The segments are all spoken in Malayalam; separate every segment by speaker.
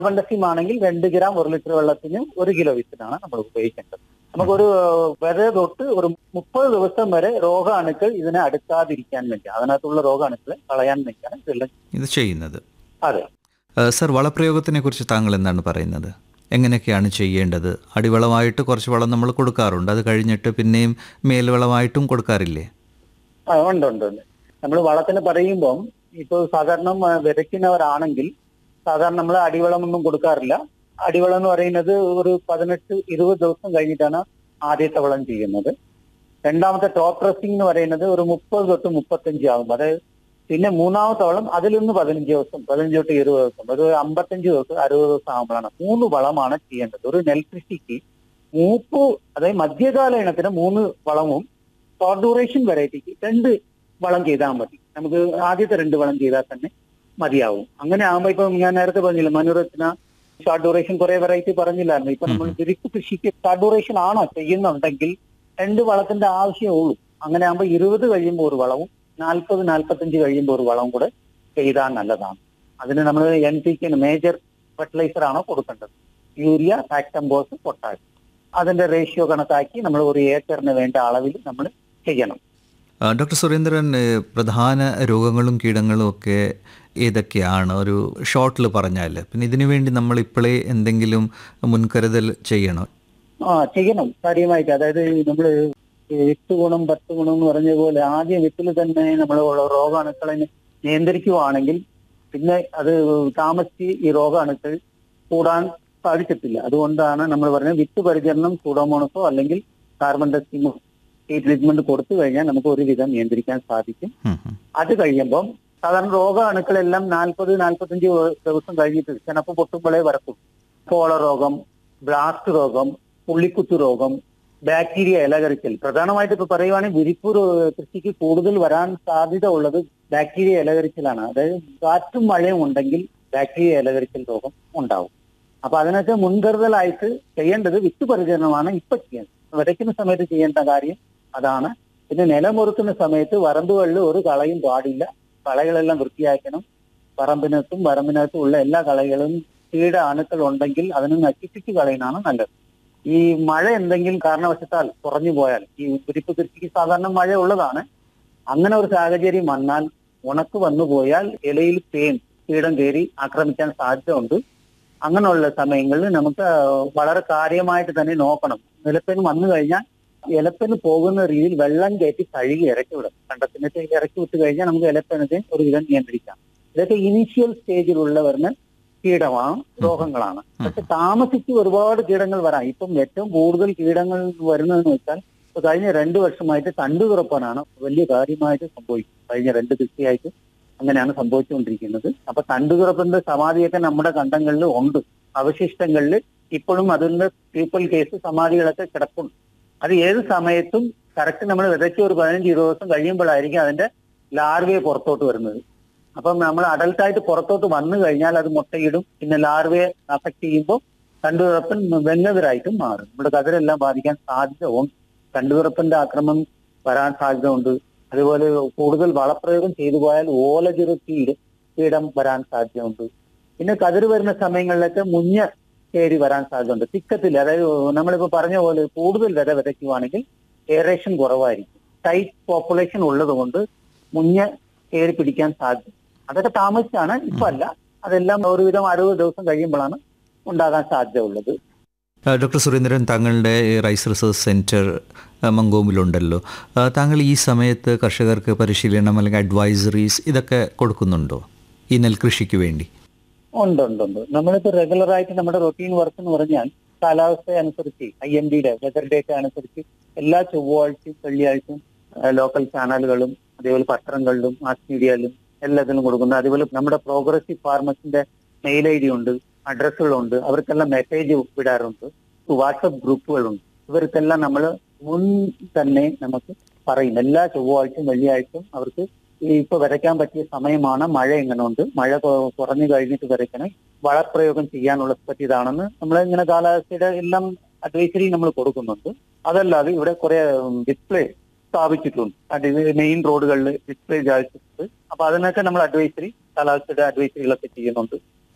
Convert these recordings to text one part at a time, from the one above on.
Speaker 1: കാർബൺ ആണെങ്കിൽ രണ്ട് ഗ്രാം ഒരു ലിറ്റർ വെള്ളത്തിന് ഒരു കിലോ വിത്തിനാണ് നമ്മൾ ഉപയോഗിക്കേണ്ടത് നമുക്കൊരു വരെ തൊട്ട് ഒരു മുപ്പത് ദിവസം വരെ രോഗാണുക്കൾ ഇതിനെ അടുക്കാതിരിക്കാൻ വേണ്ടി അതിനകത്തുള്ള രോഗാണുക്കളെ കളയാൻ വേണ്ടിയാണ് ഇതെല്ലാം
Speaker 2: ഇത് ചെയ്യുന്നത്
Speaker 1: അതെ
Speaker 2: ഏഹ് സർ വളപ്രയോഗത്തിനെ കുറിച്ച് താങ്കൾ എന്താണ് പറയുന്നത് എങ്ങനെയൊക്കെയാണ് ചെയ്യേണ്ടത് അടിവളമായിട്ട് കുറച്ച് വളം നമ്മൾ കൊടുക്കാറുണ്ട് അത് കഴിഞ്ഞിട്ട് പിന്നെയും മേൽവളമായിട്ടും കൊടുക്കാറില്ലേ
Speaker 1: ആ, ഉണ്ട് ഉണ്ട് ഉണ്ട് നമ്മൾ വളത്തിന് പറയുമ്പം ഇപ്പോൾ സാധാരണ ആ, വിതയ്ക്കുന്നവരാണെങ്കിൽ സാധാരണ നമ്മൾ അടിവളമൊന്നും കൊടുക്കാറില്ല അടിവളം എന്ന് പറയുന്നത് ഒരു പതിനെട്ട് ഇരുപത് ദിവസം കഴിഞ്ഞിട്ടാണ് ആദ്യത്തെ വളം ചെയ്യുന്നത് രണ്ടാമത്തെ ടോപ്പ് ഡ്രസ്സിംഗ് എന്ന് പറയുന്നത് ഒരു മുപ്പത് തൊട്ട് മുപ്പത്തഞ്ച് ആകും അതായത് പിന്നെ മൂന്നാമത്തെ വളം അതിൽ നിന്ന് പതിനഞ്ച് ദിവസം പതിനഞ്ച് തൊട്ട് ഇരുപത് ദിവസം ഒരു അമ്പത്തഞ്ച് ദിവസം അറുപത് ദിവസം ആകുമ്പോഴാണ് മൂന്ന് വളമാണ് ചെയ്യേണ്ടത് ഒരു നെൽകൃഷിക്ക് മൂപ്പ് അതായത് മധ്യകാല ഇനത്തിന് മൂന്ന് വളവും ഷോർട്ട് ഡ്യൂറേഷൻ വെറൈറ്റിക്ക് രണ്ട് വളം ചെയ്താൽ മതി നമുക്ക് ആദ്യത്തെ രണ്ട് വളം ചെയ്താൽ തന്നെ മതിയാവും അങ്ങനെ ആകുമ്പോ ഇപ്പൊ ഞാൻ നേരത്തെ പറഞ്ഞില്ല മനുരത്ന ഷോർട്ട് ഡ്യൂറേഷൻ കുറെ വെറൈറ്റി പറഞ്ഞില്ലായിരുന്നു ഇപ്പൊ നമ്മൾ തിരിച്ചു കൃഷിക്ക് ഷോർട്ട് ഡ്യൂറേഷൻ ആണോ ചെയ്യുന്നുണ്ടെങ്കിൽ രണ്ട് വളത്തിന്റെ ആവശ്യമേ ഉള്ളൂ അങ്ങനെ ആകുമ്പോൾ ഇരുപത് കഴിയുമ്പോൾ ഒരു വളവും നാൽപ്പത് നാൽപ്പത്തഞ്ച് കഴിയുമ്പോൾ ഒരു വളവും കൂടെ ചെയ്താൽ നല്ലതാണ് അതിന് നമ്മൾ N P K major fertiliser ആണോ കൊടുക്കേണ്ടത് യൂരിയ ഫാക്ടംബോസ് പൊട്ടാഷ് അതിന്റെ റേഷ്യോ കണക്കാക്കി നമ്മൾ ഒരു ഏക്കറിന് വേണ്ട അളവിൽ നമ്മൾ ചെയ്യണം
Speaker 2: ആ, ഡോക്ടർ സുരേന്ദ്രൻ ഏഹ് പ്രധാന രോഗങ്ങളും കീടങ്ങളും ഒക്കെ ഏതൊക്കെയാണ് ഒരു ഷോർട്ടിൽ പറഞ്ഞാൽ പിന്നെ ഇതിനു വേണ്ടി നമ്മൾ ഇപ്പോഴേ എന്തെങ്കിലും മുൻകരുതൽ ചെയ്യണം
Speaker 1: ആ ചെയ്യണം കാര്യമായിട്ട് അതായത് നമ്മൾ എട്ട് ഗുണം പത്ത് ഗുണം എന്ന് പറഞ്ഞ പോലെ ആദ്യം വിത്തിൽ തന്നെ നമ്മൾ രോഗാണുക്കളെ നിയന്ത്രിക്കുവാണെങ്കിൽ പിന്നെ അത് താമസിച്ച് ഈ രോഗാണുക്കൾ കൂടാൻ സാധിക്കത്തില്ല അതുകൊണ്ടാണ് നമ്മൾ പറയുന്നത് വിത്ത് പരിചരണം സൂഡോമോണസോ അല്ലെങ്കിൽ കാർബൺ ടെസ്റ്റിങ്ങോ ഈ ട്രീറ്റ്മെന്റ് കൊടുത്തു കഴിഞ്ഞാൽ നമുക്ക് ഒരുവിധം നിയന്ത്രിക്കാൻ സാധിക്കും
Speaker 2: ഉം, ഉം.
Speaker 1: അത് കഴിയുമ്പം സാധാരണ രോഗാണുക്കളെല്ലാം നാൽപ്പത് നാൽപ്പത്തഞ്ച് ദിവസം കഴിഞ്ഞിട്ട് ചിലപ്പോൾ പൊട്ടുമ്പോഴേ വരക്കും കോള രോഗം ബ്ലാസ്റ്റ് രോഗം പുള്ളിക്കുത്തു രോഗം ബാക്ടീരിയ ഇലകരിക്കൽ പ്രധാനമായിട്ട് ഇപ്പൊ പറയുവാണെങ്കിൽ വിരിപ്പ് രോ- കൃഷിക്ക് കൂടുതൽ വരാൻ സാധ്യത ഉള്ളത് ബാക്ടീരിയ ഇലകരിക്കലാണ് അതായത് കാറ്റും മഴയും ഉണ്ടെങ്കിൽ ബാക്ടീരിയ ഇലകരിക്കൽ രോഗം ഉണ്ടാവും അപ്പൊ അതിനൊക്കെ മുൻകരുതലായിട്ട് ചെയ്യേണ്ടത് വിത്ത് പരിചരണമാണ് ഇപ്പൊ ചെയ്യുന്നത് വിതയ്ക്കുന്ന സമയത്ത് ചെയ്യേണ്ട കാര്യം അതാണ് പിന്നെ നിലമൊറുക്കുന്ന സമയത്ത് വരമ്പുകളിൽ ഒരു കളയും പാടില്ല കളകളെല്ലാം വൃത്തിയാക്കണം പറമ്പിനകത്തും വരമ്പിനകത്തും ഉള്ള എല്ലാ കളകളും കീട അണുക്കൾ ഉണ്ടെങ്കിൽ അതിനെ നശിപ്പിച്ച് കളയുന്നതാണ് നല്ലത് ഈ മഴ എന്തെങ്കിലും കാരണവശത്താൽ കുറഞ്ഞു പോയാൽ ഈ കുരിപ്പ് കൃഷിക്ക് സാധാരണ മഴ ഉള്ളതാണ് അങ്ങനെ ഒരു സാഹചര്യം വന്നാൽ ഉണക്ക് വന്നു പോയാൽ ഇലയിൽ തേൻ കീടം കയറി ആക്രമിക്കാൻ സാധ്യത ഉണ്ട് അങ്ങനെയുള്ള സമയങ്ങളിൽ നമുക്ക് വളരെ കാര്യമായിട്ട് തന്നെ നോക്കണം നിലപ്പന് വന്നു കഴിഞ്ഞാൽ ഇലപ്പന് പോകുന്ന രീതിയിൽ വെള്ളം കയറ്റി കഴുകി ഇറക്കി വിടും കണ്ടത്തിനൊക്കെ ഇറക്കി വിട്ട് കഴിഞ്ഞാൽ നമുക്ക് ഇലപ്പനത്തെ ഒരു വിധം നിയന്ത്രിക്കാം ഇതൊക്കെ ഇനീഷ്യൽ സ്റ്റേജിലുള്ളവരിന് കീടമാണ് രോഗങ്ങളാണ് പക്ഷെ താമസിച്ച് ഒരുപാട് കീടങ്ങൾ വരാം ഇപ്പം ഏറ്റവും കൂടുതൽ കീടങ്ങൾ വരുന്നതെന്ന് വെച്ചാൽ ഇപ്പൊ കഴിഞ്ഞ രണ്ടു വർഷമായിട്ട് തണ്ടു തുറപ്പാനാണ് വലിയ കാര്യമായിട്ട് സംഭവിക്കും കഴിഞ്ഞ രണ്ട് കൃഷിയായിട്ട് അങ്ങനെയാണ് സംഭവിച്ചുകൊണ്ടിരിക്കുന്നത് അപ്പൊ തണ്ടുതുറപ്പിന്റെ സമാധിയൊക്കെ നമ്മുടെ കണ്ടങ്ങളിൽ ഉണ്ട് അവശിഷ്ടങ്ങളിൽ ഇപ്പോഴും അതിന്റെ പീപ്പിൾ കേസ് സമാധികളൊക്കെ കിടപ്പുണ്ട് അത് ഏത് സമയത്തും കറക്റ്റ് നമ്മൾ വിതച്ച് ഒരു പതിനഞ്ച് ഇരുപത് ദിവസം കഴിയുമ്പോഴായിരിക്കും അതിന്റെ ലാർവയെ പുറത്തോട്ട് വരുന്നത് അപ്പം നമ്മൾ അഡൽട്ടായിട്ട് പുറത്തോട്ട് വന്നു കഴിഞ്ഞാൽ അത് മുട്ടയിടും പിന്നെ ലാർവയെ അഫക്ട് ചെയ്യുമ്പോൾ കണ്ടുതുറപ്പൻ വെങ്ങതിരായിട്ടും മാറും നമ്മുടെ കതിരെല്ലാം ബാധിക്കാൻ സാധ്യത ഉണ്ട് കണ്ടുതുറപ്പിന്റെ ആക്രമണം വരാൻ സാധ്യത ഉണ്ട് അതുപോലെ കൂടുതൽ വളപ്രയോഗം ചെയ്തു പോയാൽ ഓലചിറു കീട് കീടം വരാൻ സാധ്യതയുണ്ട് പിന്നെ കതിര് വരുന്ന സമയങ്ങളിലൊക്കെ മുഞ്ഞ കയറി വരാൻ സാധ്യതയുണ്ട് തിക്കത്തിൽ അതായത് നമ്മളിപ്പോ പറഞ്ഞ പോലെ കൂടുതൽ വിത വിതയ്ക്കുവാണെങ്കിൽ എയറേഷൻ കുറവായിരിക്കും ടൈറ്റ് പോപ്പുലേഷൻ ഉള്ളത് കൊണ്ട് മുഞ്ഞ കയറി പിടിക്കാൻ സാധ്യത അതൊക്കെ താമസിച്ചാണ് ഇപ്പൊ അല്ല അതെല്ലാം ഒരുവിധം അറുപത് ദിവസം കഴിയുമ്പോഴാണ് ഉണ്ടാകാൻ സാധ്യത ഉള്ളത്
Speaker 2: ആ, ഡോക്ടർ സുരേന്ദ്രൻ താങ്കളുടെ ഈ റൈസ് റിസർച്ച് സെൻറ്റർ ആ, മങ്കോമിലുണ്ടല്ലോ ആ, താങ്കൾ ഈ സമയത്ത് കർഷകർക്ക് പരിശീലനം അല്ലെങ്കിൽ അഡ്വൈസറീസ് ഇതൊക്കെ കൊടുക്കുന്നുണ്ടോ ഈ നെൽകൃഷിക്ക് വേണ്ടി
Speaker 1: ഉണ്ട് ഉണ്ട് ഉണ്ട് നമ്മളിപ്പോ റെഗുലർ ആയിട്ട് നമ്മുടെ റൊട്ടീൻ വർക്ക് എന്ന് പറഞ്ഞാൽ കാലാവസ്ഥ അനുസരിച്ച് ഐ എം ഡിയുടെ വെതർ ഡേറ്റ അനുസരിച്ച് എല്ലാ ചൊവ്വാഴ്ചയും വെള്ളിയാഴ്ചയും ലോക്കൽ ചാനലുകളും അതേപോലെ പത്രങ്ങളിലും മാസ് മീഡിയയിലും എല്ലാത്തിലും കൊടുക്കുന്നു അതുപോലെ നമ്മുടെ പ്രോഗ്രസീവ് ഫാർമസിന്റെ മെയിൽ ഐ ഡി ഉണ്ട് അഡ്രസ്സുകളുണ്ട് അവർക്കെല്ലാം മെസ്സേജ് വിടാറുണ്ട് വാട്സപ്പ് ഗ്രൂപ്പുകളുണ്ട് ഇവർക്കെല്ലാം നമ്മൾ മുൻ തന്നെ നമുക്ക് പറയും എല്ലാ ചൊവ്വാഴ്ചയും വെള്ളിയാഴ്ചയും അവർക്ക് ഈ ഇപ്പൊ വരയ്ക്കാൻ പറ്റിയ സമയമാണ് മഴ എങ്ങനെ ഉണ്ട് മഴ കൊ- കുറഞ്ഞു കഴിഞ്ഞിട്ട് വരയ്ക്കണം വളപ്രയോഗം ചെയ്യാനുള്ള പറ്റിയതാണെന്ന് നമ്മൾ ഇങ്ങനെ കാലാവസ്ഥയുടെ എല്ലാം അഡ്വൈസറി നമ്മൾ കൊടുക്കുന്നുണ്ട് അതല്ലാതെ ഇവിടെ കുറെ ഡിസ്പ്ലേ സ്ഥാപിച്ചിട്ടുണ്ട് അത് മെയിൻ റോഡുകളിൽ ഡിസ്പ്ലേ ചാടിച്ചിട്ടുണ്ട് അപ്പൊ അതിനൊക്കെ നമ്മൾ അഡ്വൈസറി കാലാവസ്ഥയുടെ അഡ്വൈസറികളൊക്കെ ചെയ്യുന്നുണ്ട്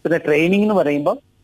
Speaker 1: പിന്നെ ട്രെയിനിങ് എന്ന് പറയുമ്പോൾ